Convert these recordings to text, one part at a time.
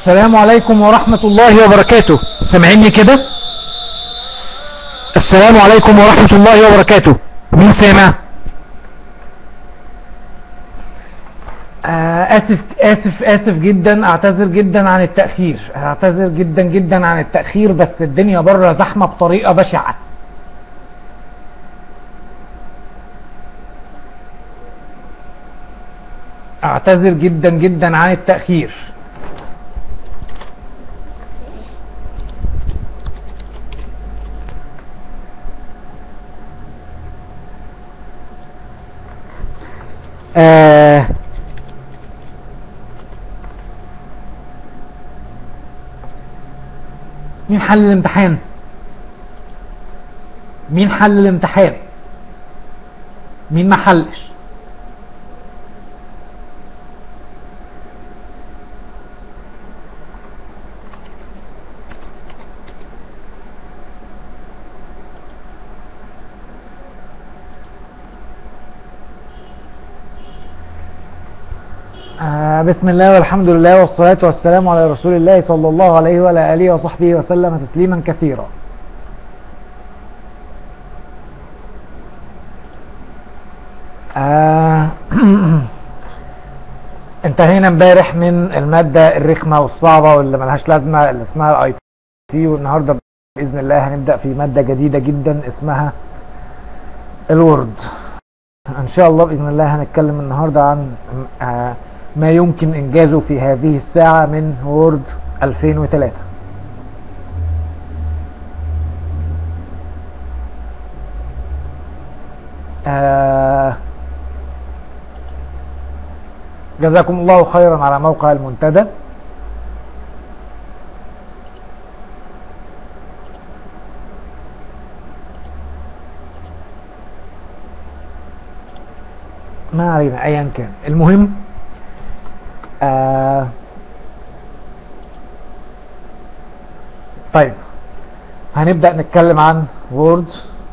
السلام عليكم ورحمة الله وبركاته سامعيني كده السلام عليكم ورحمة الله وبركاته مين سامع آه اسف اسف اسف جدا اعتذر جدا عن التأخير اعتذر جدا جدا عن التأخير بس الدنيا بره زحمة بطريقة بشعة اعتذر جدا جدا عن التأخير آه مين حل الامتحان مين حل الامتحان مين ما حلش آه بسم الله والحمد لله والصلاة والسلام على رسول الله صلى الله عليه وعلى آله وصحبه وسلم تسليما كثيرا آه انتهينا امبارح من المادة الرخمة والصعبة واللي ملهاش لازمة اللي اسمها الاي تي والنهاردة بإذن الله هنبدأ في مادة جديدة جدا اسمها الوورد ان شاء الله بإذن الله هنتكلم النهاردة عن آه ما يمكن إنجازه في هذه الساعة من وورد 2003 آه جزاكم الله خيرا على موقع المنتدى ما علينا ايا كان المهم آه طيب هنبدأ نتكلم عن وورد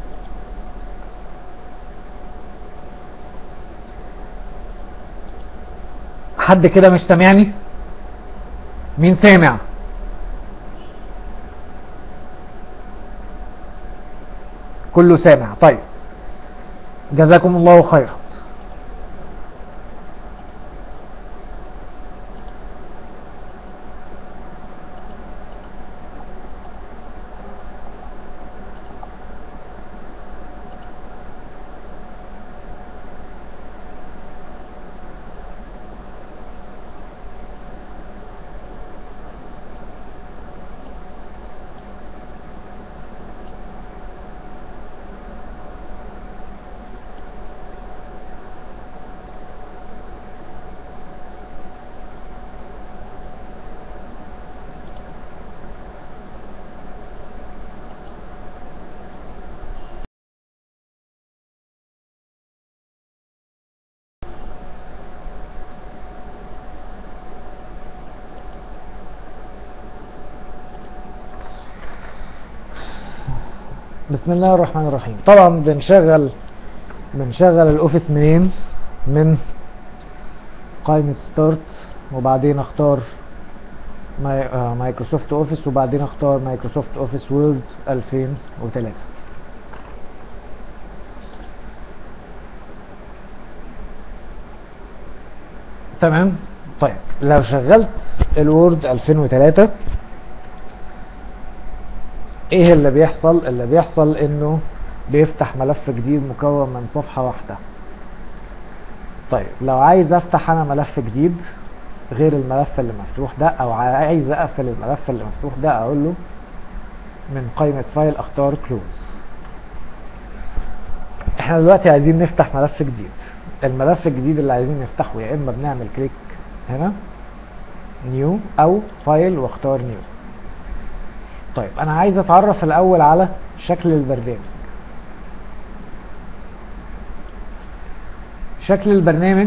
حد كده مش سامعني مين سامع كله سامع طيب جزاكم الله خيرا بسم الله الرحمن الرحيم طبعا بنشغل بنشغل الاوفيس منين من قائمة ستارت وبعدين اختار ماي- آه، مايكروسوفت اوفيس وبعدين اختار مايكروسوفت اوفيس وورد 2003 تمام طيب لو شغلت الوورد 2003 ايه اللي بيحصل اللي بيحصل انه بيفتح ملف جديد مكون من صفحة واحدة طيب لو عايز افتح انا ملف جديد غير الملف اللي مفتوح ده او عايز اقفل الملف اللي مفتوح ده اقول له من قائمة فايل اختار كلوز احنا دلوقتي عايزين نفتح ملف جديد الملف الجديد اللي عايزين نفتحه يا اما بنعمل كليك هنا نيو او فايل واختار نيو طيب انا عايز اتعرف الاول على شكل البرنامج شكل البرنامج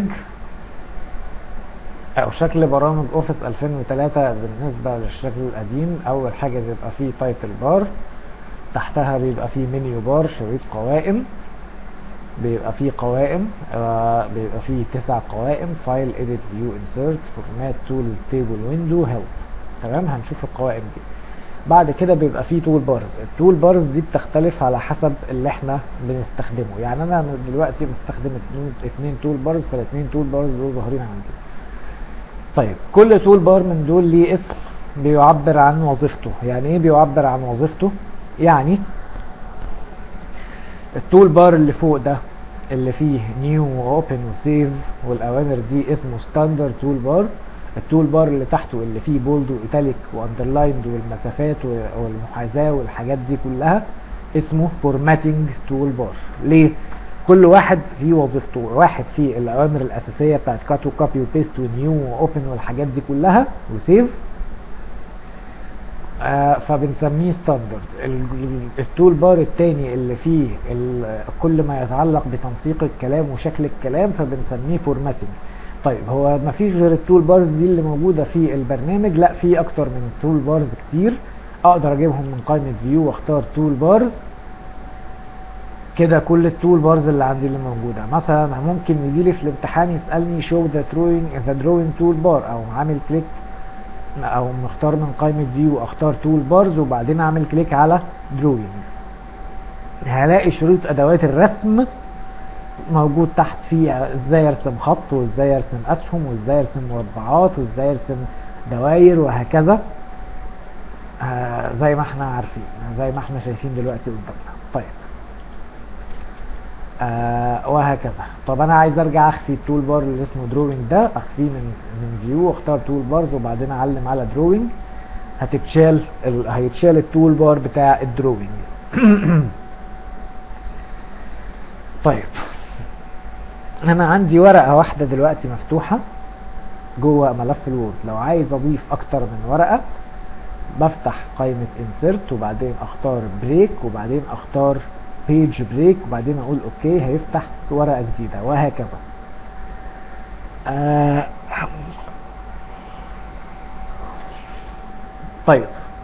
او شكل برامج اوفيس 2003 بالنسبة للشكل القديم اول حاجة بيبقى فيه تايتل بار تحتها بيبقى فيه منيو بار شريط قوائم بيبقى فيه قوائم آه بيبقى فيه تسع قوائم فايل edit view insert format tools table window help تمام هنشوف القوائم دي بعد كده بيبقى فيه تول بارز التول بارز دي بتختلف على حسب اللي احنا بنستخدمه يعني انا دلوقتي بستخدم اتنين, اتنين تول بارز فالاتنين تول بارز دول ظاهرين عندي طيب كل تول بار من دول ليه اسم بيعبر عن وظيفته يعني ايه بيعبر عن وظيفته يعني التول بار اللي فوق ده اللي فيه نيو واوبن وسيف والاوامر دي اسمه ستاندرد تول بار التول بار اللي تحته اللي فيه بولد وايتاليك واندرلايند والمسافات والمحاذاه والحاجات دي كلها اسمه فورماتنج تول بار ليه كل واحد فيه وظيفته واحد فيه الاوامر الاساسيه بتاعت كات وكوبي وبيست ونيو واوبن والحاجات دي كلها وسيف آه فبنسميه ستاندرد التول بار الثاني اللي فيه كل ما يتعلق بتنسيق الكلام وشكل الكلام فبنسميه فورماتنج طيب هو ما فيش غير التول بارز دي اللي موجوده في البرنامج لا في اكتر من تول بارز كتير اقدر اجيبهم من قائمه فيو واختار تول بارز كده كل التول بارز اللي عندي اللي موجوده مثلا ممكن يجي لي في الامتحان يسالني شو ذا دروينج ذا دروينج تول بار او عامل كليك او مختار من قائمه فيو اختار تول بارز وبعدين اعمل كليك على دروينج هلاقي شروط ادوات الرسم موجود تحت فيه ازاي ارسم خط وازاي ارسم اسهم وازاي ارسم مربعات وازاي ارسم دواير وهكذا آه زي ما احنا عارفين زي ما احنا شايفين دلوقتي قدامنا طيب آه وهكذا طب انا عايز ارجع اخفي التول بار اللي اسمه دروينج ده اخفيه من من فيو واختار تول بارز وبعدين اعلم على دروينج هتتشال ال... هيتشال التول بار بتاع الدروينج طيب انا عندي ورقه واحده دلوقتي مفتوحه جوه ملف الوورد لو عايز اضيف اكتر من ورقه بفتح قائمه انسرت وبعدين اختار بريك وبعدين اختار بيج بريك وبعدين اقول اوكي هيفتح ورقه جديده وهكذا آه طيب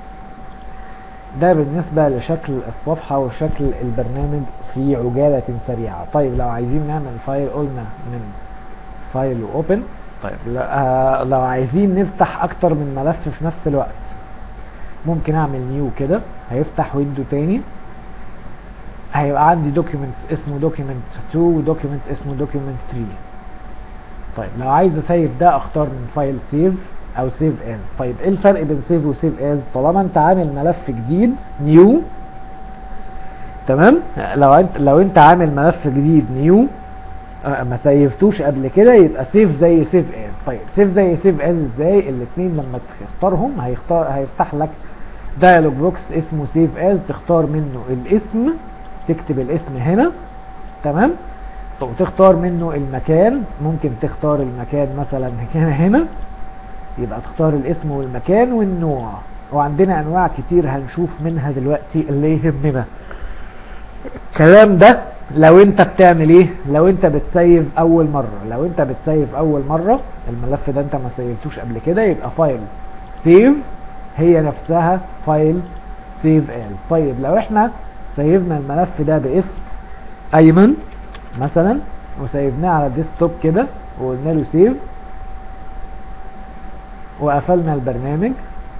ده بالنسبة لشكل الصفحة وشكل البرنامج في عجالة سريعة طيب لو عايزين نعمل فايل قلنا من فايل واوبن طيب آه لو عايزين نفتح اكتر من ملف في نفس الوقت ممكن اعمل نيو كده هيفتح ويندو تاني هيبقى عندي دوكيمنت اسمه دوكيمنت 2 ودوكيمنت اسمه دوكيمنت 3 طيب لو عايز اسيف ده اختار من فايل سيف او سيف از طيب ايه الفرق بين سيف وسيف از طالما انت عامل ملف جديد نيو تمام لو انت لو انت عامل ملف جديد نيو ما سيفتوش قبل كده يبقى سيف زي سيف از طيب سيف زي سيف از ازاي الاثنين لما تختارهم هيختار هيفتح لك دايلوج بوكس اسمه سيف از تختار منه الاسم تكتب الاسم هنا تمام وتختار منه المكان ممكن تختار المكان مثلا هنا هنا يبقى تختار الاسم والمكان والنوع وعندنا انواع كتير هنشوف منها دلوقتي اللي يهمنا الكلام ده لو انت بتعمل ايه لو انت بتسيف اول مره لو انت بتسيف اول مره الملف ده انت ما سيفتوش قبل كده يبقى فايل سيف هي نفسها فايل سيف از طيب لو احنا سيفنا الملف ده باسم ايمن مثلا وسيفناه على الديسكتوب كده وقلنا له سيف وقفلنا البرنامج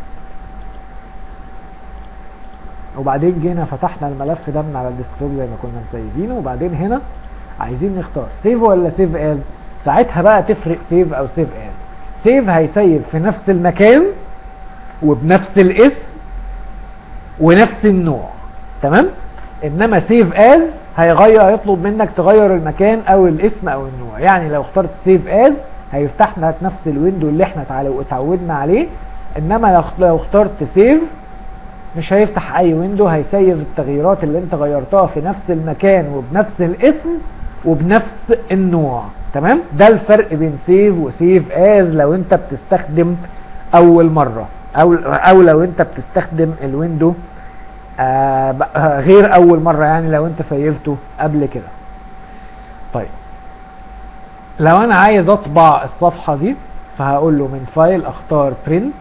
وبعدين جينا فتحنا الملف ده من على الديسكتوب زي ما كنا مسيفينه وبعدين هنا عايزين نختار سيف ولا سيف از ساعتها بقى تفرق سيف او سيف از سيف هيسيف في نفس المكان وبنفس الاسم ونفس النوع تمام انما سيف از هيغير هيطلب منك تغير المكان او الاسم او النوع يعني لو اخترت سيف از هيفتح لك نفس الويندو اللي احنا اتعودنا عليه انما لو اخترت سيف مش هيفتح اي ويندو هيسيف التغييرات اللي انت غيرتها في نفس المكان وبنفس الاسم وبنفس النوع تمام ده الفرق بين سيف وسيف از لو انت بتستخدم اول مره او او لو انت بتستخدم الويندو آه غير اول مره يعني لو انت سيفته قبل كده طيب لو انا عايز اطبع الصفحه دي فهقول له من فايل اختار برنت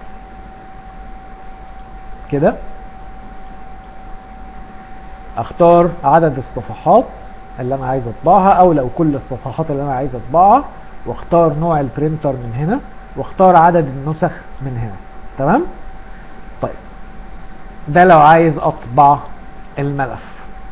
كده اختار عدد الصفحات اللي انا عايز اطبعها او لو كل الصفحات اللي انا عايز اطبعها واختار نوع البرينتر من هنا واختار عدد النسخ من هنا تمام ده لو عايز اطبع الملف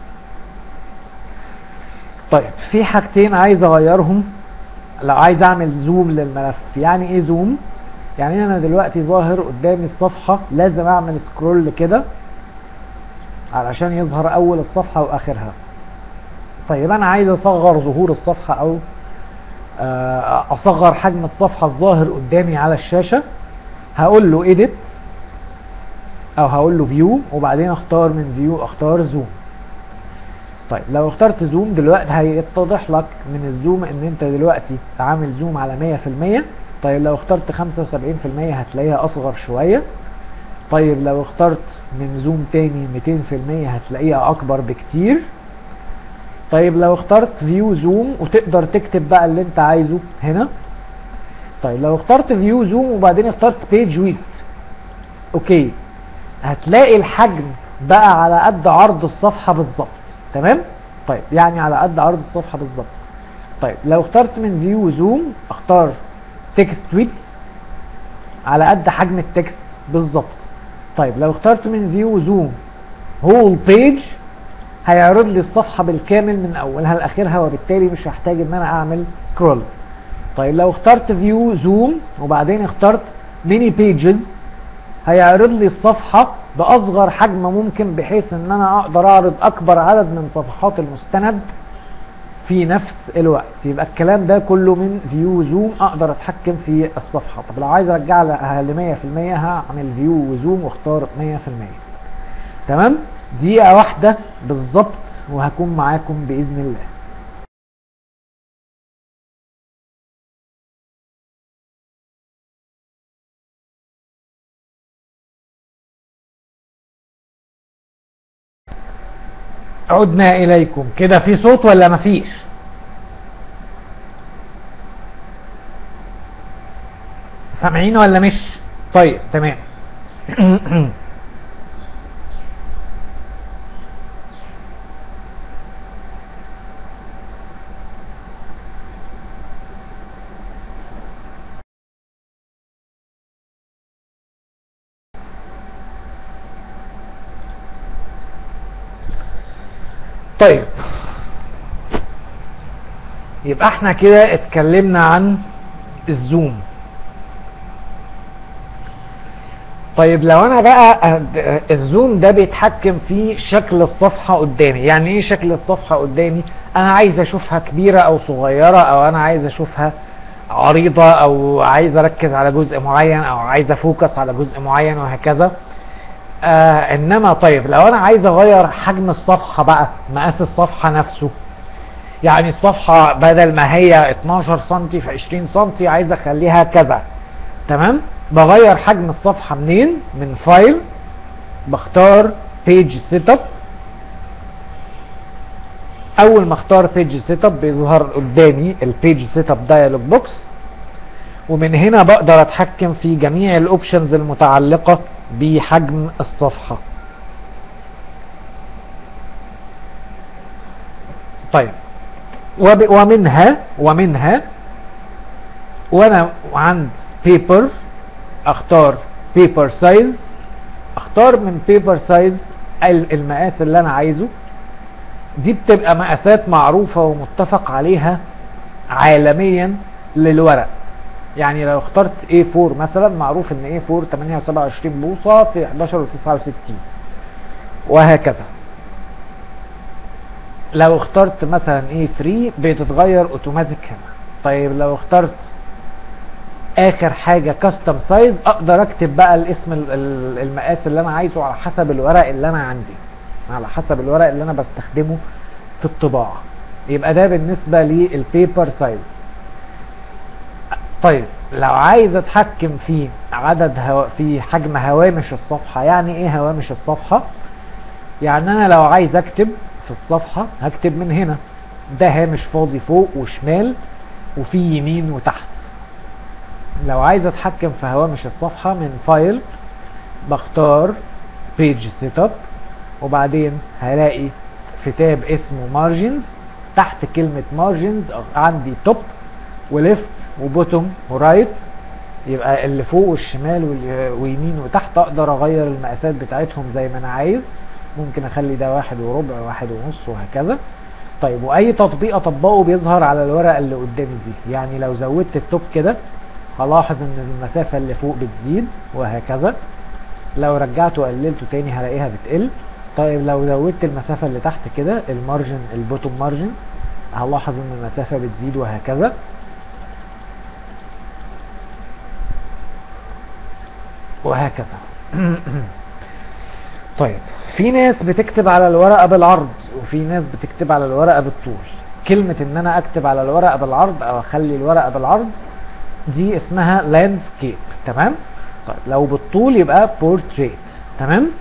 طيب في حاجتين عايز اغيرهم لو عايز اعمل زوم للملف يعني ايه زوم يعني انا دلوقتي ظاهر قدامي الصفحة لازم اعمل سكرول كده علشان يظهر اول الصفحة واخرها طيب انا عايز اصغر ظهور الصفحة او آه، اصغر حجم الصفحة الظاهر قدامي على الشاشة هقول له edit او هقول له view وبعدين اختار من view اختار زوم طيب لو اخترت زوم دلوقتي هيتضح لك من الزوم ان انت دلوقتي عامل زوم على 100% طيب لو اخترت 75% هتلاقيها اصغر شوية طيب لو اخترت من زوم تاني 200% هتلاقيها اكبر بكتير طيب لو اخترت فيو زوم وتقدر تكتب بقى اللي انت عايزه هنا طيب لو اخترت فيو زوم وبعدين اخترت بيج ويت اوكي هتلاقي الحجم بقى على قد عرض الصفحة بالظبط تمام طيب يعني على قد عرض الصفحة بالظبط طيب لو اخترت من فيو زوم اختار تكست ويت على قد حجم التكست بالظبط طيب لو اخترت من فيو زوم هول بيج هيعرض لي الصفحة بالكامل من اولها لاخرها وبالتالي مش هحتاج ان انا اعمل سكرول طيب لو اخترت فيو زوم وبعدين اخترت ميني بيجز هيعرض لي الصفحة باصغر حجم ممكن بحيث ان انا اقدر اعرض اكبر عدد من صفحات المستند في نفس الوقت يبقى الكلام ده كله من فيو زوم اقدر اتحكم في الصفحة طب لو عايز ارجع لها ل 100% هعمل فيو وزوم واختار 100% تمام دقيقة واحدة بالظبط وهكون معاكم بإذن الله عدنا إليكم كده في صوت ولا مفيش سامعين ولا مش طيب تمام طيب يبقى احنا كده اتكلمنا عن الزوم طيب لو انا بقى الزوم ده بيتحكم في شكل الصفحة قدامي يعني ايه شكل الصفحة قدامي انا عايز اشوفها كبيرة او صغيرة او انا عايز اشوفها عريضة او عايز اركز على جزء معين او عايز افوكس على جزء معين وهكذا آه انما طيب لو انا عايز اغير حجم الصفحة بقى مقاس الصفحة نفسه يعني الصفحة بدل ما هي 12 سم في 20 سم عايز اخليها كذا تمام بغير حجم الصفحة منين من فايل بختار بيج سيت اب اول ما اختار بيج سيت اب بيظهر قدامي البيج سيت اب دايلوج بوكس ومن هنا بقدر اتحكم في جميع الاوبشنز المتعلقة بحجم الصفحة طيب ومنها ومنها وانا عند بيبر اختار بيبر سايز اختار من بيبر سايز المقاس اللي انا عايزه دي بتبقى مقاسات معروفة ومتفق عليها عالميا للورق يعني لو اخترت A4 مثلا معروف ان A4 8.27 بوصة في 11.69 وهكذا لو اخترت مثلا A3 بتتغير اوتوماتيك هنا طيب لو اخترت اخر حاجة كاستم سايز اقدر اكتب بقى الاسم المقاس اللي انا عايزه على حسب الورق اللي انا عندي على حسب الورق اللي انا بستخدمه في الطباعة يبقى ده بالنسبة للبيبر سايز طيب لو عايز اتحكم في عدد هو في حجم هوامش الصفحة يعني ايه هوامش الصفحة يعني انا لو عايز اكتب في الصفحة هكتب من هنا ده هامش فاضي فوق وشمال وفي يمين وتحت لو عايز اتحكم في هوامش الصفحة من فايل بختار بيج سيت اب وبعدين هلاقي في تاب اسمه مارجنز تحت كلمة مارجنز عندي توب وليفت وبوتوم ورايت يبقى اللي فوق والشمال وال- ويمين وتحت اقدر اغير المقاسات بتاعتهم زي ما انا عايز ممكن اخلي ده واحد وربع واحد ونص وهكذا طيب واي تطبيق اطبقه بيظهر على الورقه اللي قدامي دي يعني لو زودت التوب كده هلاحظ ان المسافه اللي فوق بتزيد وهكذا لو رجعته وقللته تاني هلاقيها بتقل طيب لو زودت المسافه اللي تحت كده المارجن البوتوم مارجن هلاحظ ان المسافه بتزيد وهكذا وهكذا طيب في ناس بتكتب على الورقه بالعرض وفي ناس بتكتب على الورقه بالطول كلمه ان انا اكتب على الورقه بالعرض او اخلي الورقه بالعرض دي اسمها لاندسكيب تمام طيب لو بالطول يبقى بورتريت تمام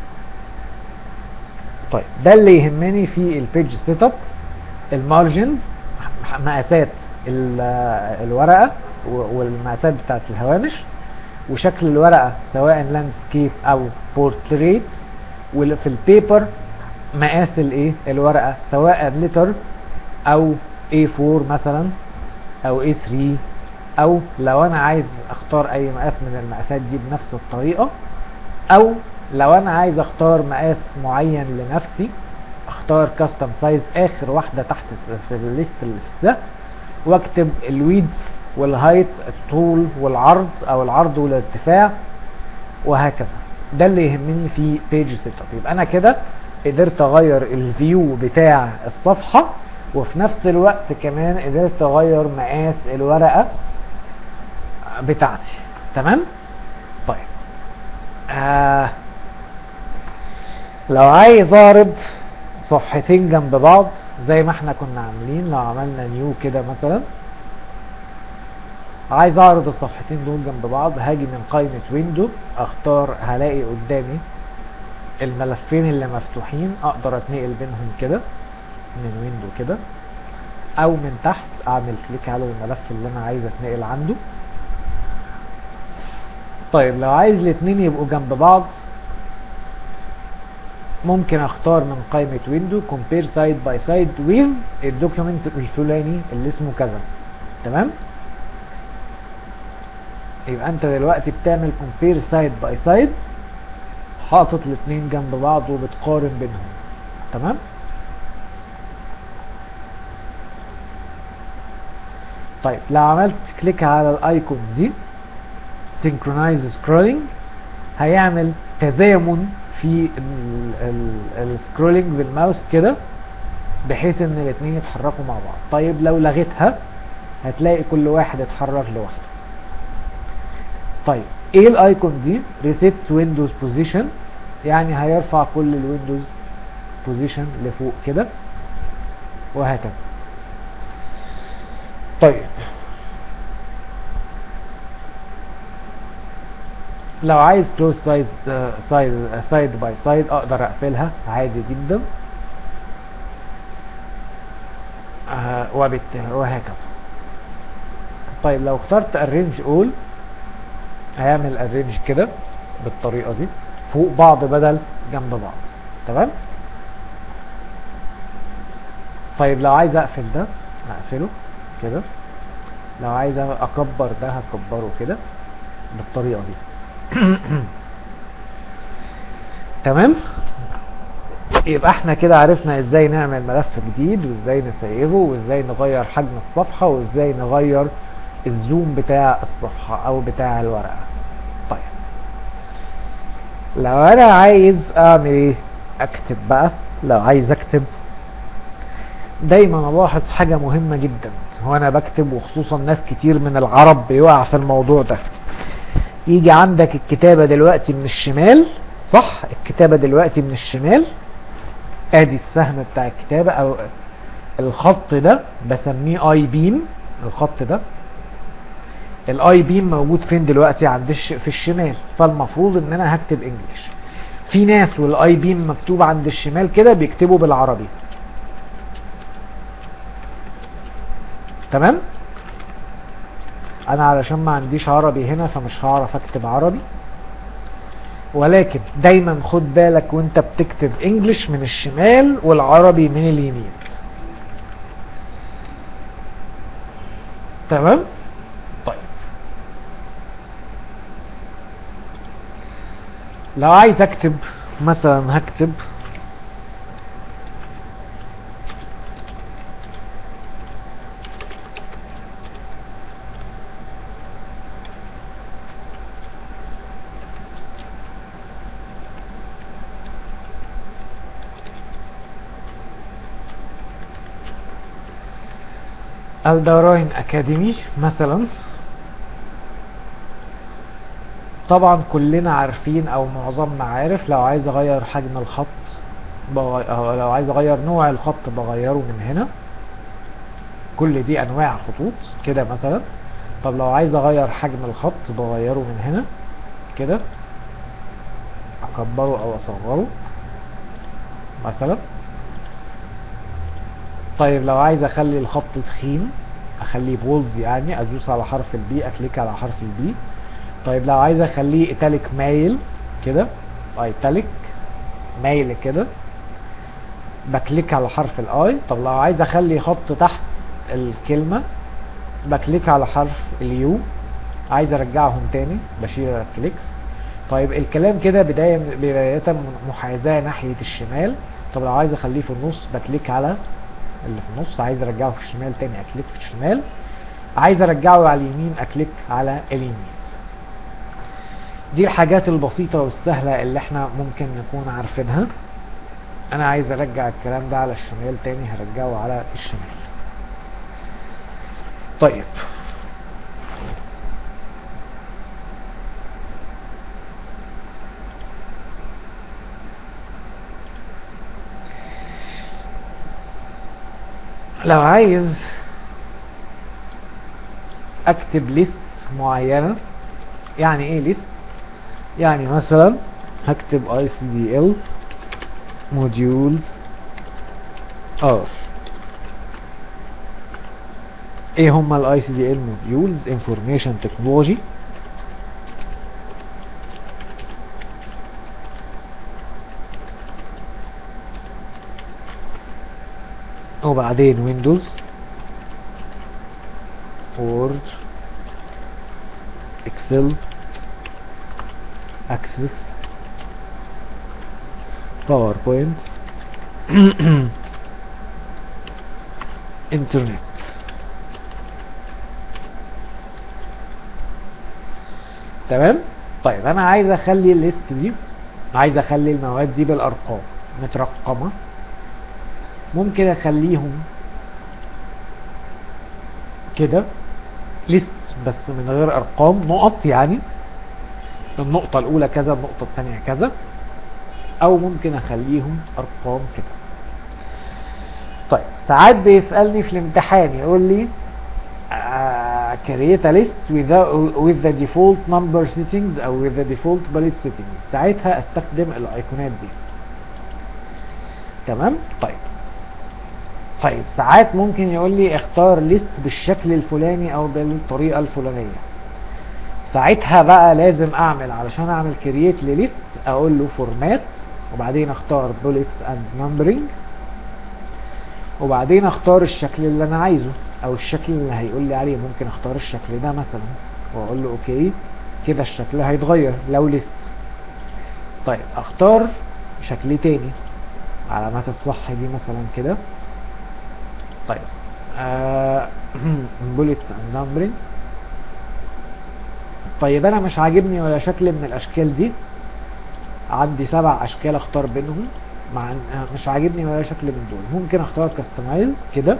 طيب ده اللي يهمني في البيج سيت اب المارجنز مقاسات ال- الورقه و- والمقاسات بتاعت الهوامش وشكل الورقه سواء لاندسكيب او بورتريت وفي البيبر مقاس الايه الورقه سواء لتر او A4 مثلا او A3 او لو انا عايز اختار اي مقاس من المقاسات دي بنفس الطريقه او لو انا عايز اختار مقاس معين لنفسي اختار كاستم سايز اخر واحده تحت في الليست اللي في ده واكتب الويد والهايت الطول والعرض او العرض والارتفاع وهكذا ده اللي يهمني في بيج سيت اب يبقى انا كده قدرت اغير الفيو بتاع الصفحه وفي نفس الوقت كمان قدرت اغير مقاس الورقه بتاعتي تمام طيب آه لو عايز اعرض صفحتين جنب بعض زي ما احنا كنا عاملين لو عملنا نيو كده مثلا عايز اعرض الصفحتين دول جنب بعض هاجي من قائمة ويندو اختار هلاقي قدامي الملفين اللي مفتوحين اقدر اتنقل بينهم كده من ويندو كده او من تحت اعمل كليك على الملف اللي انا عايز اتنقل عنده طيب لو عايز الاتنين يبقوا جنب بعض ممكن اختار من قائمة ويندو compare side by side with الدوكيومنت الفلاني اللي اسمه كذا تمام يبقى انت دلوقتي بتعمل compare side by side حاطط الاتنين جنب بعض وبتقارن بينهم تمام طيب لو عملت كليك على الايكون دي synchronize scrolling هيعمل تزامن في السكرولينج بالماوس كده بحيث ان الاتنين يتحركوا مع بعض طيب لو لغيتها هتلاقي كل واحد اتحرك لوحده طيب ايه الايكون دي ريسيت ويندوز بوزيشن يعني هيرفع كل الويندوز بوزيشن لفوق كده وهكذا طيب لو عايز كلوز سايز سايد سايد باي سايد اقدر اقفلها عادي جدا آه وبالتالي وهكذا طيب لو اخترت ارينج اول هيعمل ارينج كده بالطريقه دي فوق بعض بدل جنب بعض تمام طيب لو عايز اقفل ده اقفله كده لو عايز اكبر ده هكبره كده بالطريقه دي تمام يبقى احنا كده عرفنا ازاي نعمل ملف جديد وازاي نسيبه وازاي نغير حجم الصفحة وازاي نغير الزوم بتاع الصفحة او بتاع الورقة طيب لو انا عايز اعمل ايه اكتب بقى لو عايز اكتب دايما الاحظ حاجة مهمة جدا وانا بكتب وخصوصا ناس كتير من العرب بيقع في الموضوع ده يجي عندك الكتابة دلوقتي من الشمال صح الكتابة دلوقتي من الشمال ادي السهم بتاع الكتابة او الخط ده بسميه اي بيم الخط ده الاي بيم موجود فين دلوقتي عند الش... في الشمال فالمفروض ان انا هكتب انجلش في ناس والاي بيم مكتوب عند الشمال كده بيكتبوا بالعربي تمام انا علشان ما عنديش عربي هنا فمش هعرف اكتب عربي ولكن دايما خد بالك وانت بتكتب انجلش من الشمال والعربي من اليمين تمام طيب لو عايز اكتب مثلا هكتب الدارين اكاديمي مثلا طبعا كلنا عارفين او معظمنا عارف لو عايز اغير حجم الخط بغي... أو لو عايز اغير نوع الخط بغيره من هنا كل دي انواع خطوط كده مثلا طب لو عايز اغير حجم الخط بغيره من هنا كده اكبره او اصغره مثلا طيب لو عايز اخلي الخط تخين اخليه بولز يعني ادوس على حرف البي اكليك على حرف البي طيب لو عايز اخليه ايتاليك مايل كده ايتاليك مايل كده بكليك على حرف الاي طب لو عايز اخلي خط تحت الكلمة بكليك على حرف اليو عايز ارجعهم تاني بشيل كليكس طيب الكلام كده بداية بداية محاذاة ناحية الشمال طب لو عايز اخليه في النص بكليك على اللي في النص عايز ارجعه في الشمال تاني اكليك في الشمال عايز ارجعه على اليمين اكليك على اليمين دي الحاجات البسيطة والسهلة اللي احنا ممكن نكون عارفينها انا عايز ارجع الكلام ده على الشمال تاني هرجعه على الشمال طيب لو عايز اكتب ليست معينة يعني ايه ليست يعني مثلا هكتب اي سي دي ال موديولز ار ايه هما الاي سي دي ال موديولز انفورميشن تكنولوجي وبعدين ويندوز وورد اكسل اكسس باوربوينت انترنت تمام طيب انا عايز اخلي الليست دي عايز اخلي المواد دي بالارقام مترقمه ممكن اخليهم كده ليست بس من غير ارقام نقط يعني النقطة الأولى كذا النقطة الثانية كذا أو ممكن أخليهم أرقام كده طيب ساعات بيسألني في الامتحان يقول لي uh, create a list with the, with the default number settings أو with the default bullet settings ساعتها أستخدم الأيقونات دي تمام طيب طيب ساعات ممكن يقول لي اختار ليست بالشكل الفلاني او بالطريقه الفلانيه ساعتها بقى لازم اعمل علشان اعمل كرييت لليست اقول له فورمات وبعدين اختار بوليتس اند نمبرنج وبعدين اختار الشكل اللي انا عايزه او الشكل اللي هيقول لي عليه ممكن اختار الشكل ده مثلا واقول له اوكي كده الشكل هيتغير لو ليست طيب اختار شكل تاني علامات الصح دي مثلا كده طيب بوليتس اند نمبرنج طيب انا مش عاجبني ولا شكل من الاشكال دي عندي سبع اشكال اختار بينهم مع مش عاجبني ولا شكل من دول ممكن اختار كاستمايز كده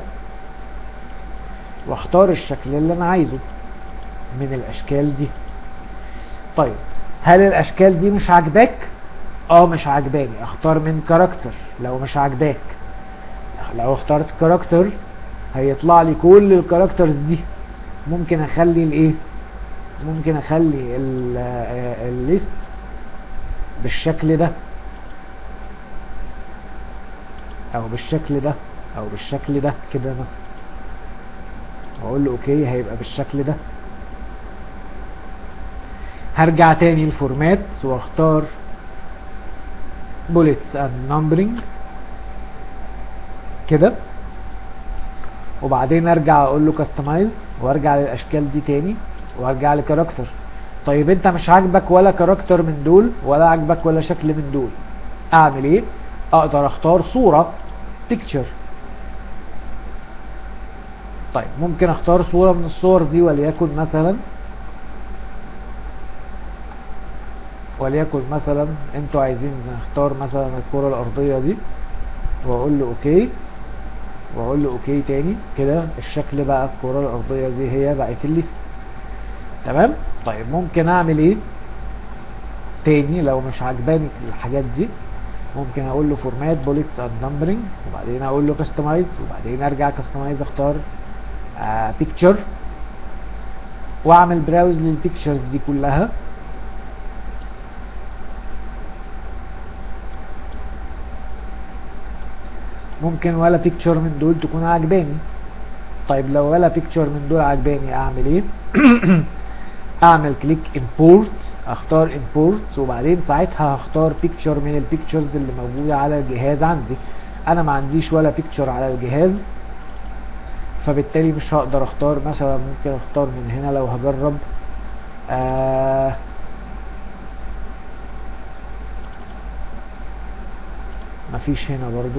واختار الشكل اللي انا عايزه من الاشكال دي طيب هل الاشكال دي مش عاجباك اه مش عاجباني اختار من كاركتر لو مش عاجباك لو اخترت كاركتر هيطلع لي كل الكاركترز دي ممكن اخلي الايه ممكن اخلي الليست بالشكل ده او بالشكل ده او بالشكل ده كده مثلا واقول له اوكي هيبقى بالشكل ده هرجع تاني الفورمات واختار bullets and numbering كده وبعدين ارجع اقول له كاستمايز وارجع للاشكال دي تاني وارجع لكاركتر طيب انت مش عاجبك ولا كاركتر من دول ولا عاجبك ولا شكل من دول اعمل ايه اقدر اختار صورة بيكتشر طيب ممكن اختار صورة من الصور دي وليكن مثلا وليكن مثلا انتوا عايزين نختار مثلا الكرة الارضية دي واقول له اوكي واقول له اوكي تاني كده الشكل بقى الكرة الارضية دي هي بقت الليست تمام طيب ممكن اعمل ايه تاني لو مش عجباني الحاجات دي ممكن اقول له فورمات بوليتس اند نمبرنج وبعدين اقول له كاستمايز وبعدين ارجع كاستمايز اختار بيكتشر uh, واعمل براوز للبيكتشرز دي كلها ممكن ولا بيكتشر من دول تكون عجباني طيب لو ولا بيكتشر من دول عجباني اعمل ايه اعمل كليك امبورت اختار امبورت وبعدين ساعتها هختار بيكتشر من البيكتشرز اللي موجوده على الجهاز عندي انا ما عنديش ولا بيكتشر على الجهاز فبالتالي مش هقدر اختار مثلا ممكن اختار من هنا لو هجرب آه مفيش هنا برضو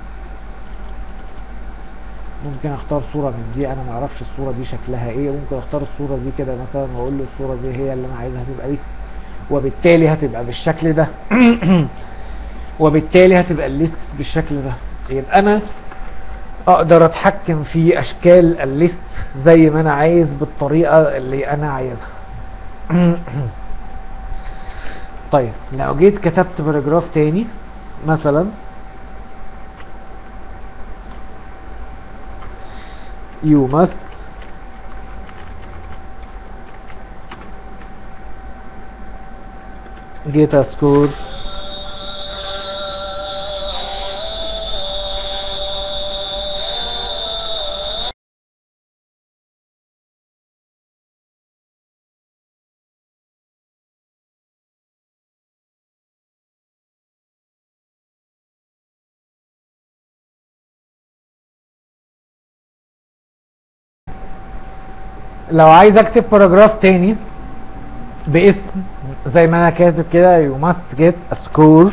ممكن اختار صورة من دي انا معرفش الصورة دي شكلها ايه ممكن اختار الصورة دي كده مثلا واقول له الصورة دي هي اللي انا عايزها تبقى ليست وبالتالي هتبقى بالشكل ده وبالتالي هتبقى الليست بالشكل ده يبقى انا اقدر اتحكم في اشكال الليست زي ما انا عايز بالطريقة اللي انا عايزها طيب لو جيت كتبت باراجراف تاني مثلا you must get a score لو عايز اكتب باراجراف تاني باسم زي ما انا كاتب كده you must get a score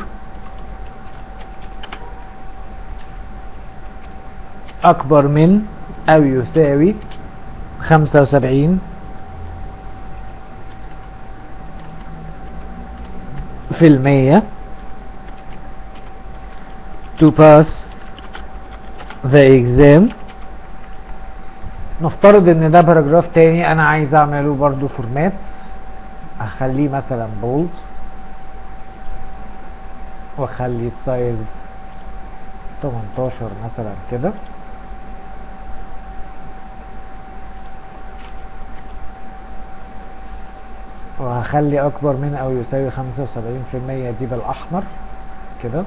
اكبر من او يساوي خمسة وسبعين في المية to pass the exam نفترض ان ده باراجراف تاني انا عايز اعمله برضو فورمات اخليه مثلا بولد واخلي السايز 18 مثلا كده وهخلي اكبر من او يساوي 75% دي بالاحمر كده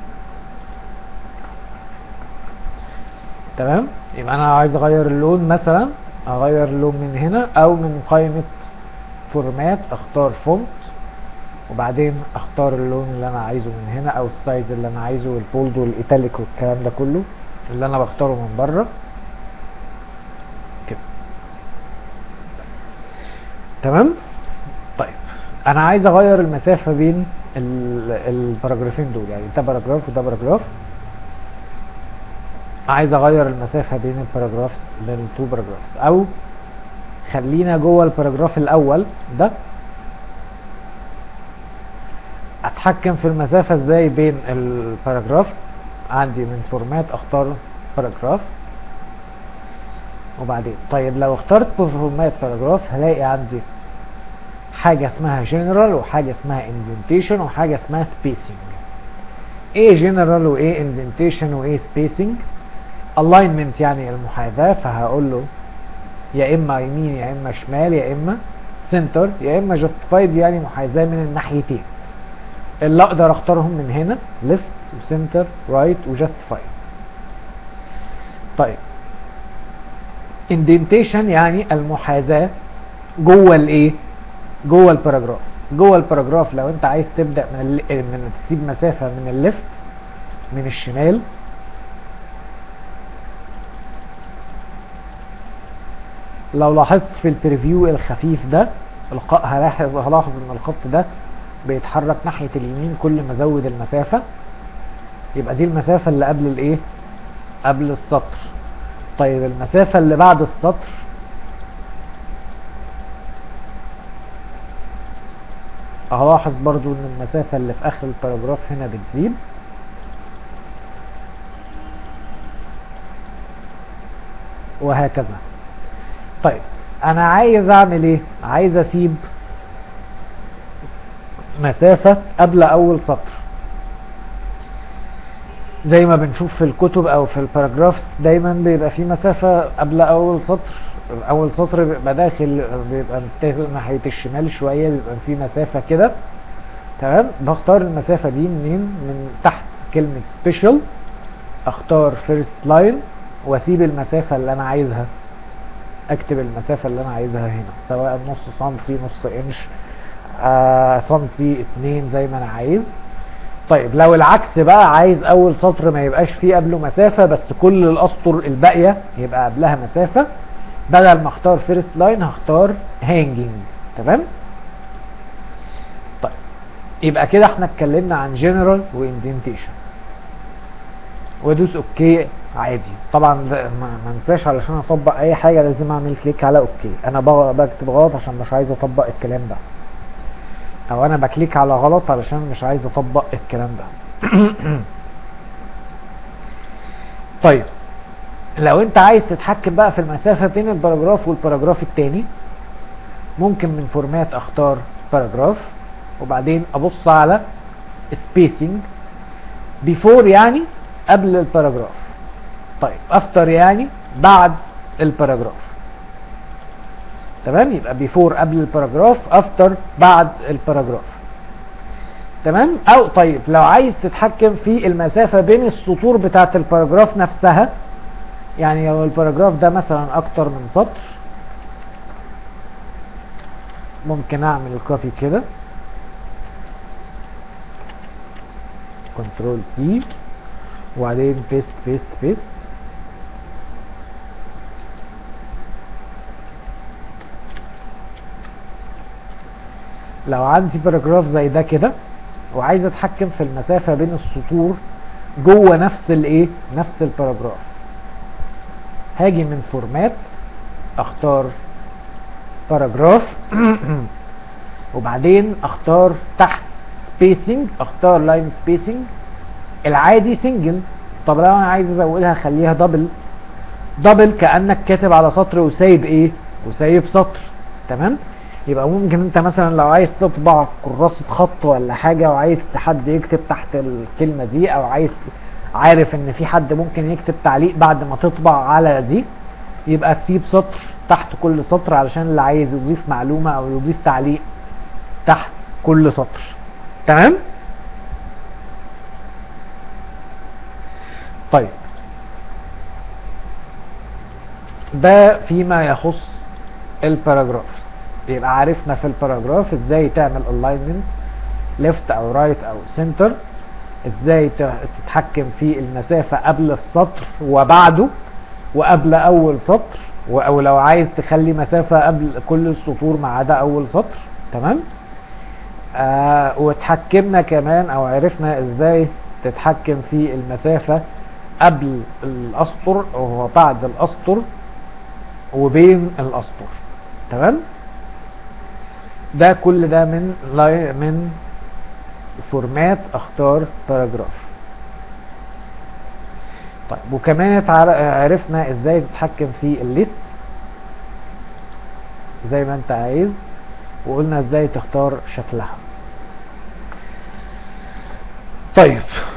تمام يبقى انا عايز اغير اللون مثلا اغير اللون من هنا او من قائمة فورمات اختار فونت وبعدين اختار اللون اللي انا عايزه من هنا او السايز اللي انا عايزه والبولد والايتاليك والكلام ده كله اللي انا بختاره من بره كده تمام طيب انا عايز اغير المسافة بين الباراجرافين دول يعني ده باراجراف وده باراجراف عايز اغير المسافة بين الباراجرافز بين التو باراجرافز او خلينا جوه الباراجراف الاول ده اتحكم في المسافة ازاي بين الباراجراف عندي من فورمات اختار باراجراف وبعدين طيب لو اخترت فورمات باراجراف هلاقي عندي حاجة اسمها جنرال وحاجة اسمها اندنتيشن وحاجة اسمها سبيسنج ايه جنرال وايه اندنتيشن وايه سبيسنج الاينمنت يعني المحاذاة فهقول له يا اما يمين يا اما شمال يا اما سنتر يا اما جاستيفايد يعني محاذاة من الناحيتين اللي اقدر اختارهم من هنا ليفت وسنتر رايت وجاستيفايد طيب اندنتيشن يعني المحاذاة جوه الايه جوه الباراجراف جوه الباراجراف لو انت عايز تبدا من ال... من تسيب مسافه من الليفت من الشمال لو لاحظت في البريفيو الخفيف ده الق- هلاحظ هلاحظ ان الخط ده بيتحرك ناحية اليمين كل ما ازود المسافة يبقى دي المسافة اللي قبل الايه قبل السطر طيب المسافة اللي بعد السطر هلاحظ برضو ان المسافة اللي في اخر الباراجراف هنا بتزيد وهكذا طيب انا عايز اعمل ايه عايز اسيب مسافة قبل اول سطر زي ما بنشوف في الكتب او في الباراجراف دايما بيبقى في مسافة قبل اول سطر اول سطر بيبقى داخل بيبقى متجه ناحية الشمال شوية بيبقى في مسافة كده تمام بختار المسافة دي منين من تحت كلمة سبيشال اختار فيرست لاين واسيب المسافة اللي انا عايزها اكتب المسافة اللي انا عايزها هنا سواء نص سنتي نص انش آه سنتي اتنين زي ما انا عايز طيب لو العكس بقى عايز اول سطر ما يبقاش فيه قبله مسافة بس كل الاسطر الباقية يبقى قبلها مسافة بدل ما اختار فيرست لاين هختار هانجينج تمام طيب يبقى كده احنا اتكلمنا عن جنرال واندنتيشن وادوس اوكي عادي طبعا ده ما ما انساش علشان اطبق اي حاجه لازم اعمل كليك على اوكي انا بغ- بكتب غلط عشان مش عايز اطبق الكلام ده او انا بكليك على غلط علشان مش عايز اطبق الكلام ده طيب لو انت عايز تتحكم بقى في المسافه بين الباراجراف والباراجراف التاني ممكن من فورمات اختار باراجراف وبعدين ابص على spacing before يعني قبل الباراجراف طيب افتر يعني بعد الباراجراف تمام يبقى بيفور قبل الباراجراف افتر بعد الباراجراف تمام او طيب لو عايز تتحكم في المسافة بين السطور بتاعة الباراجراف نفسها يعني لو الباراجراف ده مثلا اكتر من سطر ممكن اعمل كوبي كده كنترول سي وبعدين بيست بيست بيست لو عندي باراجراف زي ده كده وعايز اتحكم في المسافة بين السطور جوه نفس الايه نفس الباراجراف هاجي من فورمات اختار باراجراف وبعدين اختار تحت سبيسنج اختار لاين سبيسنج العادي سنجل طب لو انا عايز ازودها اخليها دبل دبل كانك كاتب على سطر وسايب ايه وسايب سطر تمام يبقى ممكن انت مثلا لو عايز تطبع كراسة خط ولا حاجة وعايز حد يكتب تحت الكلمة دي او عايز عارف ان في حد ممكن يكتب تعليق بعد ما تطبع على دي يبقى تسيب سطر تحت كل سطر علشان اللي عايز يضيف معلومة او يضيف تعليق تحت كل سطر تمام طيب ده فيما يخص الباراجراف يبقى عرفنا في الباراجراف ازاي تعمل الاينمنت ليفت او رايت او سنتر ازاي ت- تتحكم في المسافة قبل السطر وبعده وقبل اول سطر و- او لو عايز تخلي مسافة قبل كل السطور ما عدا اول سطر تمام آه وتحكمنا كمان او عرفنا ازاي تتحكم في المسافة قبل الاسطر وبعد الاسطر وبين الاسطر تمام ده كل ده من لاي من فورمات اختار باراجراف طيب وكمان اتعر- عرفنا ازاي تتحكم في الليست زي ما انت عايز وقلنا ازاي تختار شكلها طيب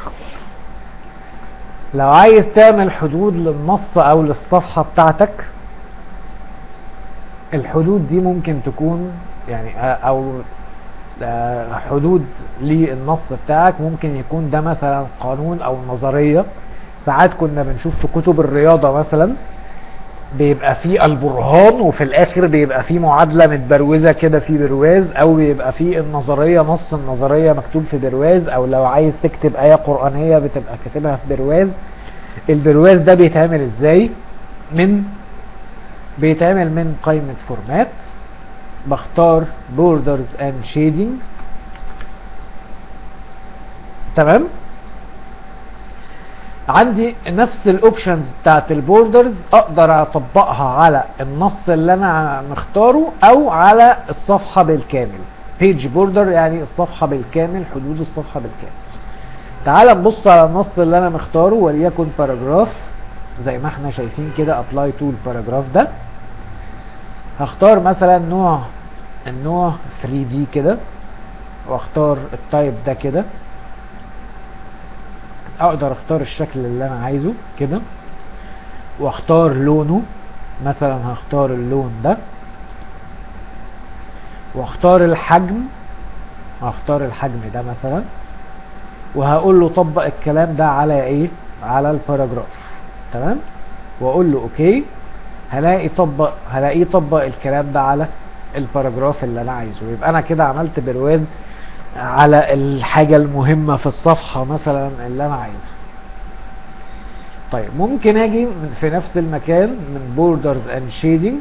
لو عايز تعمل حدود للنص او للصفحة بتاعتك الحدود دي ممكن تكون يعني آه، او آه، حدود للنص بتاعك ممكن يكون ده مثلا قانون او نظرية ساعات كنا بنشوف في كتب الرياضة مثلا بيبقى فيه البرهان وفي الاخر بيبقى فيه معادلة متبروزة كده في برواز او بيبقى فيه النظرية نص النظرية مكتوب في برواز او لو عايز تكتب آية قرآنية بتبقى كاتبها في برواز البرواز ده بيتعمل ازاي من بيتعمل من قائمة فورمات بختار borders and shading تمام عندي نفس الاوبشنز بتاعت البوردرز اقدر اطبقها على النص اللي انا مختاره او على الصفحه بالكامل بيج بوردر يعني الصفحه بالكامل حدود الصفحه بالكامل تعال نبص على النص اللي انا مختاره وليكن باراجراف زي ما احنا شايفين كده ابلاي تو الباراجراف ده هختار مثلا نوع النوع 3 دي كده واختار التايب ده كده اقدر اختار الشكل اللي انا عايزه كده واختار لونه مثلا هختار اللون ده واختار الحجم هختار الحجم ده مثلا وهقول له طبق الكلام ده على ايه على الباراجراف تمام واقول له اوكي هلاقي طبق هلاقيه طبق الكلام ده على الباراجراف اللي انا عايزه يبقى انا كده عملت برواز على الحاجة المهمة في الصفحة مثلا اللي انا عايزها طيب ممكن اجي في نفس المكان من borders and shading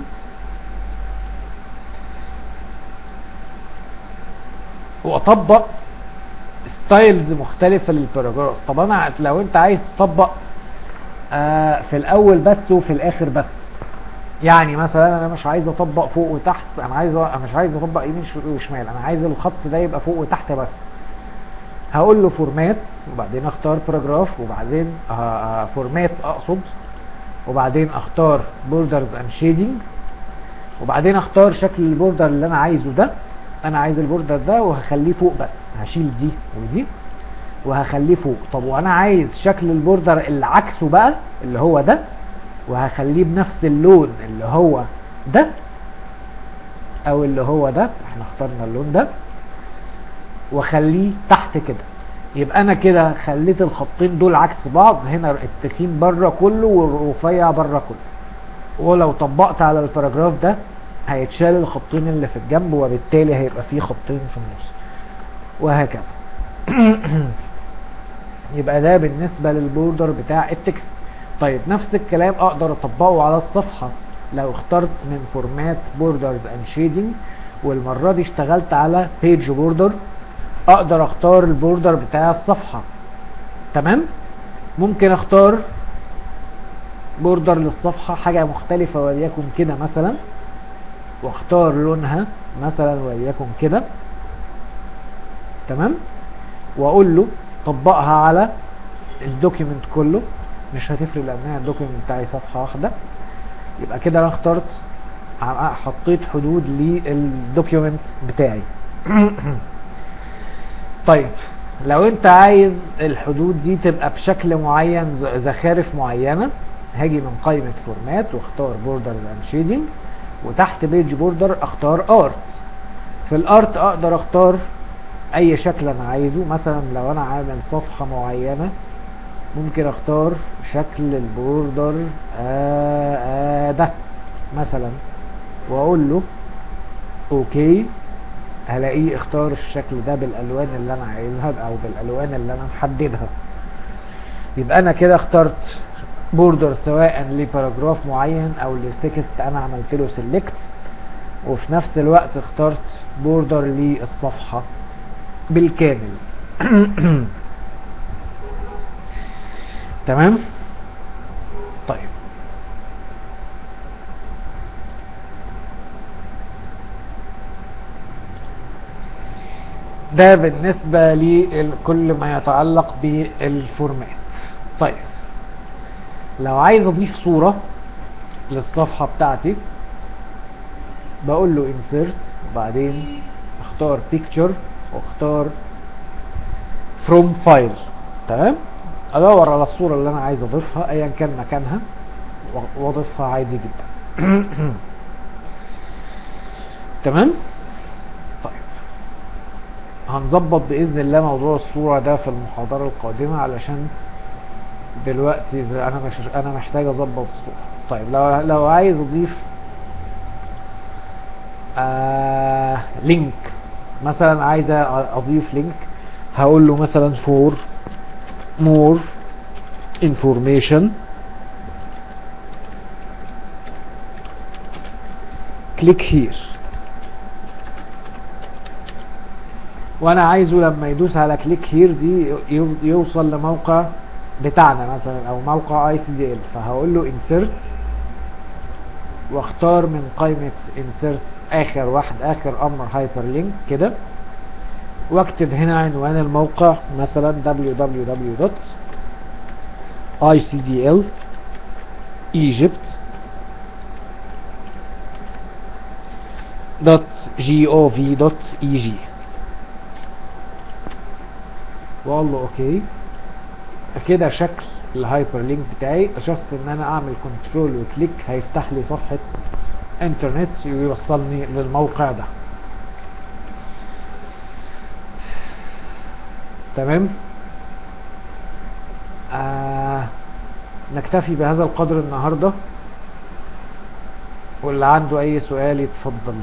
واطبق ستايلز مختلفة للباراجراف طب انا لو انت عايز تطبق آه في الاول بس وفي الاخر بس يعني مثلا انا مش عايز اطبق فوق وتحت انا عايز أ... مش عايز اطبق يمين وشمال انا عايز الخط ده يبقى فوق وتحت بس هقول له فورمات وبعدين اختار باراجراف وبعدين آه فورمات اقصد وبعدين اختار بوردرز اند شيدنج وبعدين اختار شكل البوردر اللي انا عايزه ده انا عايز البوردر ده وهخليه فوق بس هشيل دي ودي وهخليه فوق طب وانا عايز شكل البوردر اللي عكسه بقى اللي هو ده وهخليه بنفس اللون اللي هو ده او اللي هو ده احنا اخترنا اللون ده واخليه تحت كده يبقى انا كده خليت الخطين دول عكس بعض هنا التخين بره كله والرفيع بره كله ولو طبقت على الباراجراف ده هيتشال الخطين اللي في الجنب وبالتالي هيبقى فيه خطين في النص وهكذا يبقى ده بالنسبه للبوردر بتاع التكست طيب نفس الكلام اقدر اطبقه على الصفحة لو اخترت من فورمات بوردرز اند شيدنج والمرة دي اشتغلت على بيج بوردر اقدر اختار البوردر بتاع الصفحة تمام ممكن اختار بوردر للصفحة حاجة مختلفة وليكن كده مثلا واختار لونها مثلا وليكن كده تمام واقول له طبقها على الدوكيمنت كله مش هتفرق لانها الدوكيمنت بتاعي صفحه واحده يبقى كده انا اخترت حطيت حدود للدوكيمنت بتاعي طيب لو انت عايز الحدود دي تبقى بشكل معين زخارف معينه هاجي من قائمه فورمات واختار بوردرز اند شيدنج وتحت بيج بوردر اختار ارت في الارت اقدر اختار اي شكل انا عايزه مثلا لو انا عامل صفحه معينه ممكن اختار شكل البوردر آه آه ده مثلا واقول له اوكي هلاقيه اختار الشكل ده بالالوان اللي انا عايزها او بالالوان اللي انا محددها يبقى انا كده اخترت بوردر سواء لباراجراف معين او لتكست انا عملت له سيلكت وفي نفس الوقت اخترت بوردر للصفحه بالكامل تمام طيب ده بالنسبة لكل ما يتعلق بالفورمات طيب لو عايز اضيف صورة للصفحة بتاعتي بقول له insert وبعدين اختار picture واختار from file تمام ادور على الصورة اللي انا عايز اضيفها ايا كان مكانها واضيفها عادي جدا تمام طيب هنظبط باذن الله موضوع الصورة ده في المحاضرة القادمة علشان دلوقتي انا مش انا محتاج اظبط الصورة طيب لو لو عايز اضيف آه لينك مثلا عايز اضيف لينك هقول له مثلا فور more information click here وانا عايزه لما يدوس على كليك هير دي يو- يوصل لموقع بتاعنا مثلا او موقع اي سي دي ال فهقول له انسرت واختار من قائمة انسرت اخر واحد اخر امر هايبر لينك كده واكتب هنا عنوان الموقع مثلا www.icdl egypt .gov.eg واقول له اوكي كده شكل الهايبر لينك بتاعي جاست ان انا اعمل كنترول وكليك هيفتح لي صفحه انترنت ويوصلني للموقع ده تمام آه نكتفي بهذا القدر النهارده واللي عنده اي سؤال يتفضل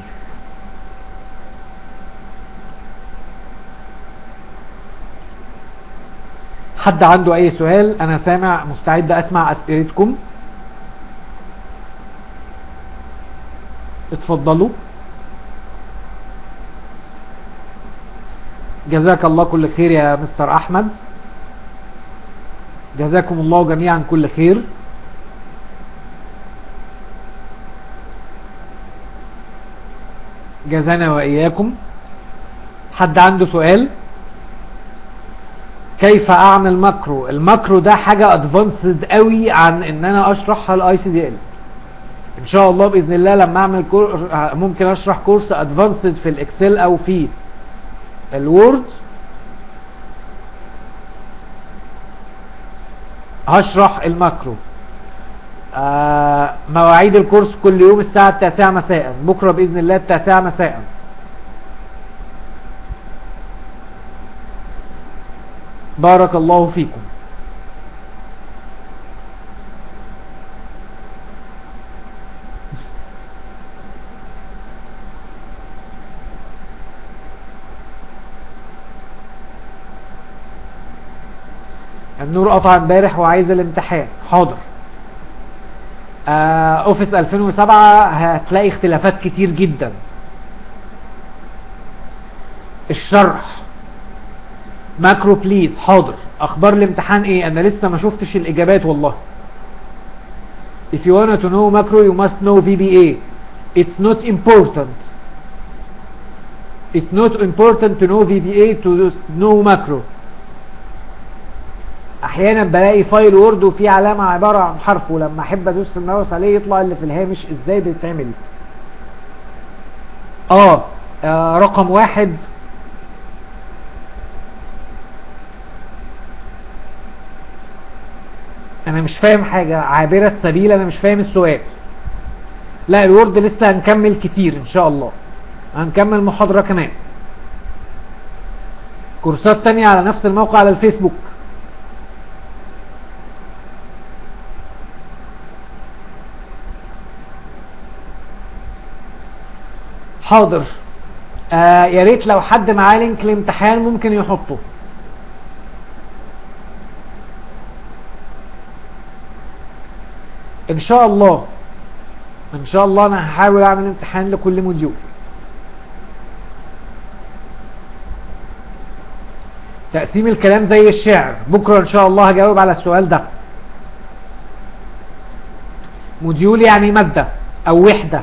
حد عنده اي سؤال انا سامع مستعد اسمع اسئلتكم اتفضلوا جزاك الله كل خير يا مستر احمد جزاكم الله جميعا كل خير جزانا واياكم حد عنده سؤال كيف اعمل ماكرو الماكرو ده حاجه ادفانسد قوي عن ان انا اشرحها الاي سي دي ال ان شاء الله باذن الله لما اعمل كور ممكن اشرح كورس ادفانسد في الاكسل او في الوورد هشرح الماكرو آه مواعيد الكورس كل يوم الساعة التاسعة مساء بكرة بإذن الله التاسعة مساء بارك الله فيكم النور قطع امبارح وعايز الامتحان حاضر آه اوفيس 2007 هتلاقي اختلافات كتير جدا الشرح ماكرو بليز حاضر اخبار الامتحان ايه انا لسه ما شفتش الاجابات والله if you want to know macro you must know VBA it's not important it's not important to know VBA to know macro احيانا بلاقي فايل وورد وفيه علامه عباره عن حرف ولما احب ادوس الماوس عليه يطلع اللي في الهامش ازاي بيتعمل اه, آه رقم واحد انا مش فاهم حاجه عابره سبيل انا مش فاهم السؤال لا الوورد لسه هنكمل كتير ان شاء الله هنكمل محاضره كمان كورسات تانية على نفس الموقع على الفيسبوك حاضر آه يا ريت لو حد معاه لينك الامتحان ممكن يحطه ان شاء الله ان شاء الله انا هحاول اعمل امتحان لكل موديول تقسيم الكلام زي الشعر بكره ان شاء الله هجاوب على السؤال ده موديول يعني ماده او وحده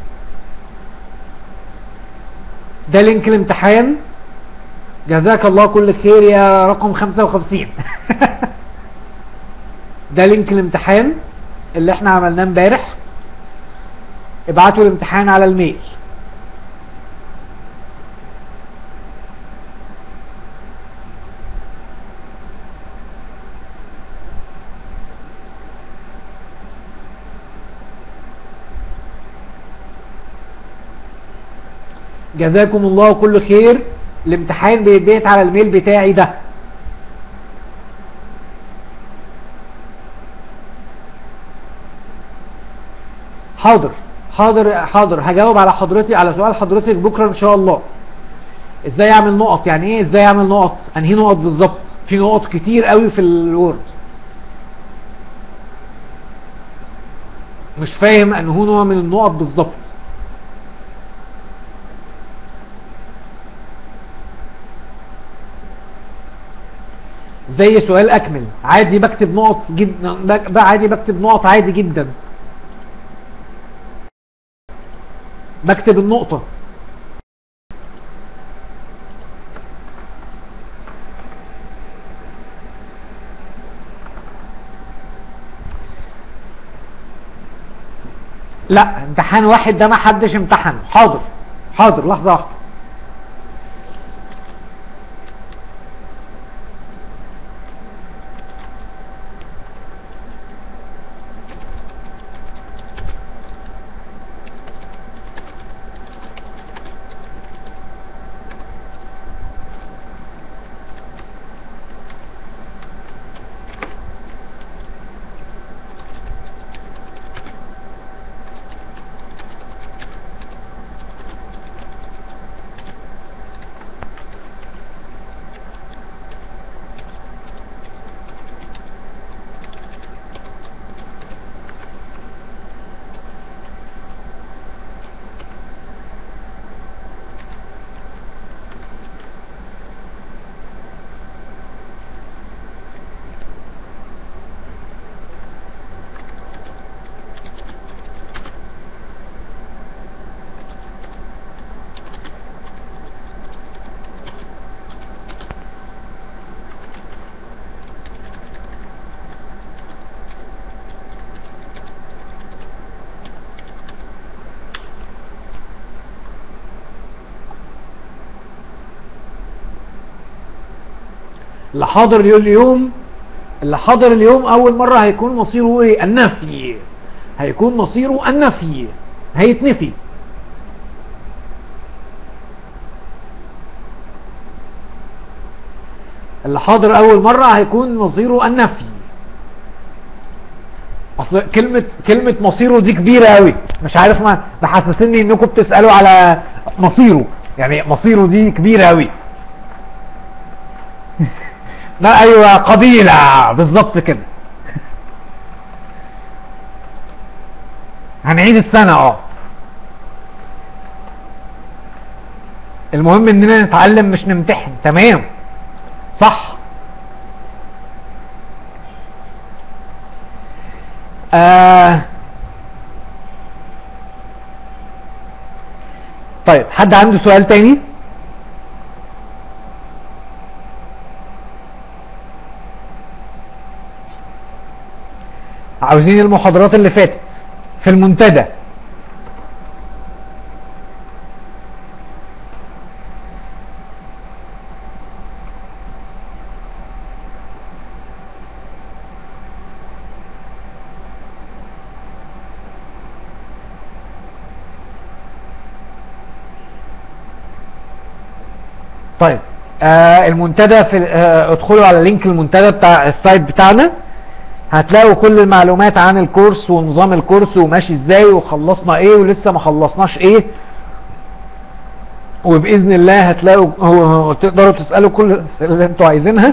ده لينك الامتحان جزاك الله كل خير يا رقم 55 ده لينك الامتحان اللي احنا عملناه امبارح ابعتوا الامتحان على الميل جزاكم الله كل خير الامتحان بيتبعت على الميل بتاعي ده حاضر حاضر حاضر هجاوب على حضرتك على سؤال حضرتك بكره ان شاء الله ازاي اعمل نقط يعني ايه ازاي اعمل نقط انهي نقط بالظبط في نقط كتير قوي في الوورد مش فاهم انه نوع من النقط بالظبط زي سؤال اكمل عادي بكتب نقط جدا بقى عادي بكتب نقط عادي جدا بكتب النقطة لا امتحان واحد ده ما حدش امتحن حاضر حاضر لحظة واحدة اللي حاضر اليوم اللي حاضر اليوم اول مرة هيكون مصيره ايه النفي هيكون مصيره النفي هيتنفي اللي حاضر اول مرة هيكون مصيره النفي اصل كلمة كلمة مصيره دي كبيرة قوي مش عارف ما بحسسني انكم بتسألوا على مصيره يعني مصيره دي كبيرة قوي لا ايوه قبيلة بالظبط كده هنعيد السنة اه المهم اننا نتعلم مش نمتحن تمام صح آه طيب حد عنده سؤال تاني عاوزين المحاضرات اللي فاتت في المنتدى طيب آه المنتدى في آه ادخلوا على لينك المنتدى بتاع السايت بتاعنا هتلاقوا كل المعلومات عن الكورس ونظام الكورس وماشي ازاي وخلصنا ايه ولسه ما خلصناش ايه وباذن الله هتلاقوا تقدروا تسالوا كل الاسئله اللي انتوا عايزينها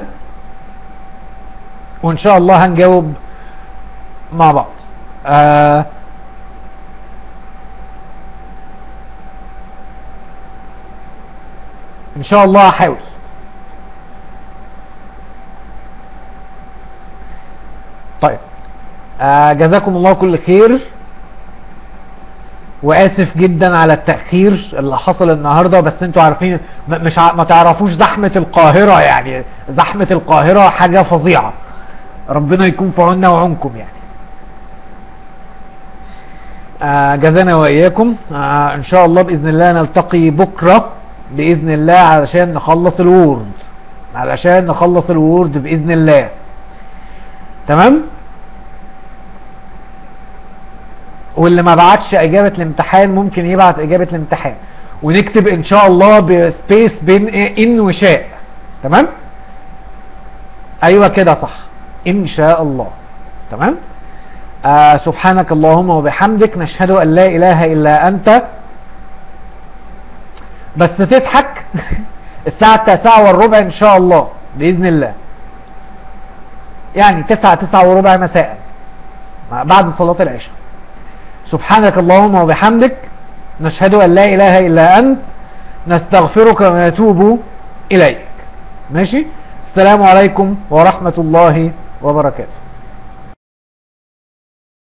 وان شاء الله هنجاوب مع بعض آه ان شاء الله هحاول طيب آه جزاكم الله كل خير واسف جدا على التاخير اللي حصل النهارده بس انتوا عارفين مش ع... ما تعرفوش زحمه القاهره يعني زحمه القاهره حاجه فظيعه ربنا يكون في عوننا وعونكم يعني آه جزانا واياكم آه ان شاء الله باذن الله نلتقي بكره باذن الله علشان نخلص الوورد علشان نخلص الوورد باذن الله تمام واللي ما بعتش اجابه الامتحان ممكن يبعت اجابه الامتحان ونكتب ان شاء الله بسبيس بين ان وشاء تمام ايوه كده صح ان شاء الله تمام آه سبحانك اللهم وبحمدك نشهد ان لا اله الا انت بس تضحك الساعه التاسعة والربع ان شاء الله باذن الله يعني تسعة تسعة وربع مساء بعد صلاة العشاء سبحانك اللهم وبحمدك نشهد أن لا إله إلا أنت نستغفرك ونتوب إليك ماشي السلام عليكم ورحمة الله وبركاته